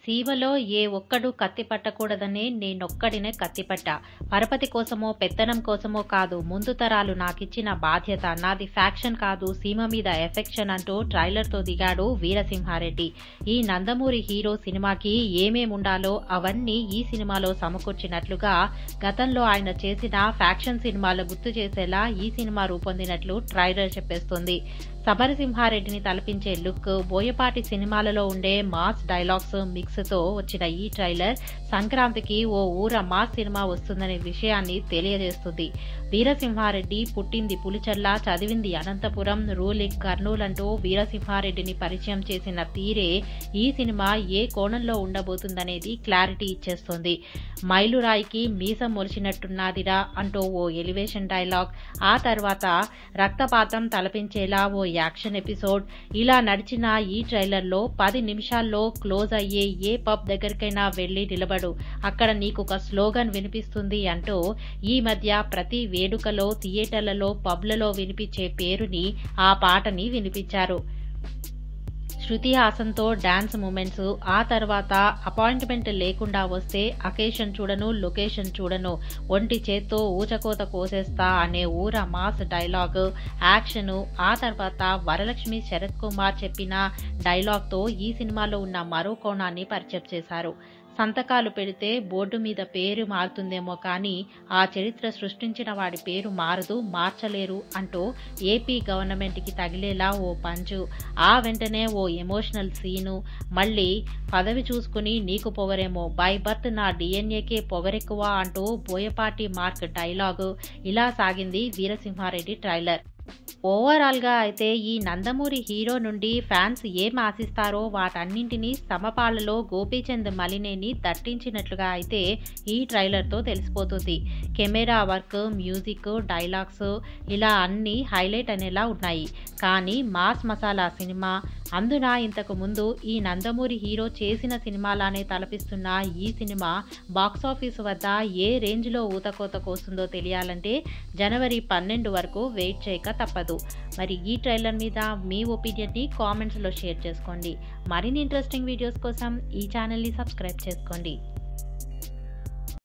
సీమలో ఏ ఒక్కడు కత్తి పట్టకూడదనే నేనొక్కడినే కత్తిపట్ట పరపతి కోసమో పెత్తనం కోసమో కాదు ముందు తరాలు నాకిచ్చిన బాధ్యత నాది ఫ్యాక్షన్ కాదు సీమ మీద ఎఫెక్షన్ అంటూ ట్రైలర్తో దిగాడు వీరసింహారెడ్డి ఈ నందమూరి హీరో సినిమాకి ఏమేముండాలో అవన్నీ ఈ సినిమాలో సమకూర్చినట్లుగా గతంలో ఆయన చేసిన ఫ్యాక్షన్ సినిమాలు గుర్తు చేసేలా ఈ సినిమా రూపొందినట్లు ట్రైలర్ చెప్పేస్తుంది సమరసింహారెడ్డిని తలపించే లుక్ బోయపాటి సినిమాలలో ఉండే మాస్ డైలాగ్స్ మిక్స్ తో వచ్చిన ఈ ట్రైలర్ సంక్రాంతికి ఓ ఊర మాస్ సినిమా వస్తుందనే విషయాన్ని తెలియజేస్తుంది వీరసింహారెడ్డి పుట్టింది పులిచర్ల చదివింది అనంతపురం రూలింగ్ కర్నూలు అంటూ వీరసింహారెడ్డిని పరిచయం చేసిన తీరే ఈ సినిమా ఏ కోణంలో ఉండబోతుందనేది క్లారిటీ ఇచ్చేస్తుంది మైలురాయికి మీసం మొలిచినట్టున్నదిరా అంటూ ఓ ఎలివేషన్ డైలాగ్ ఆ తర్వాత రక్తపాతం తలపించేలా ఓ యాక్షన్ ఎపిసోడ్ ఇలా నడిచిన ఈ ట్రైలర్లో పది నిమిషాల్లో క్లోజ్ అయ్యే ఏ పబ్ దగ్గరికైనా వెళ్లి నిలబడు అక్కడ నీకు ఒక స్లోగన్ వినిపిస్తుంది అంటూ ఈ మధ్య ప్రతి వేడుకలో థియేటర్లలో పబ్లలో వినిపించే పేరుని ఆ పాటని వినిపించారు శృతి హాసన్తో డాన్స్ మూమెంట్స్ ఆ తర్వాత అపాయింట్మెంట్ లేకుండా వస్తే అకేషన్ చూడను లొకేషన్ చూడను ఒంటి చేత్తో ఊచకోత కోసేస్తా అనే ఊర మాస్ డైలాగ్ యాక్షన్ ఆ తర్వాత వరలక్ష్మి శరత్ కుమార్ చెప్పిన డైలాగ్తో ఈ సినిమాలో ఉన్న మరో కోణాన్ని పరిచయం చేశారు సంతకాలు పెడితే బోర్డు మీద పేరు మారుతుందేమో కానీ ఆ చరిత్ర సృష్టించిన వాడి పేరు మారదు మార్చలేరు అంటూ ఏపీ గవర్నమెంట్కి తగిలేలా ఓ పంచు ఆ వెంటనే ఓ ఎమోషనల్ సీను మళ్ళీ పదవి చూసుకుని నీకు పొగరేమో బై బర్త్ నా డిఎన్ఏకే పొగరెక్కువ అంటూ బోయపాటి మార్క్ డైలాగు ఇలా సాగింది వీరసింహారెడ్డి ట్రైలర్ ఓవరాల్ గా అయితే ఈ నందమూరి హీరో నుండి ఫ్యాన్స్ ఏం ఆశిస్తారో వాటన్నింటినీ సమపాలలో గోపీచంద్ మలినేని దట్టించినట్లుగా అయితే ఈ ట్రైలర్తో తెలిసిపోతుంది కెమెరా వర్క్ మ్యూజిక్ డైలాగ్స్ ఇలా అన్నీ హైలైట్ అనేలా ఉన్నాయి కానీ మాస్ మసాలా సినిమా అందున ఇంతకు ముందు ఈ నందమూరి హీరో చేసిన సినిమాలానే తలపిస్తున్న ఈ సినిమా బాక్సాఫీస్ వద్ద ఏ రేంజ్లో ఊతకోత కోస్తుందో తెలియాలంటే జనవరి పన్నెండు వరకు వెయిట్ చేయక తప్పదు మరి ఈ ట్రైలర్ మీద మీ ఒపీనియన్ని కామెంట్స్లో షేర్ చేసుకోండి మరిన్ని ఇంట్రెస్టింగ్ వీడియోస్ కోసం ఈ ఛానల్ని సబ్స్క్రైబ్ చేసుకోండి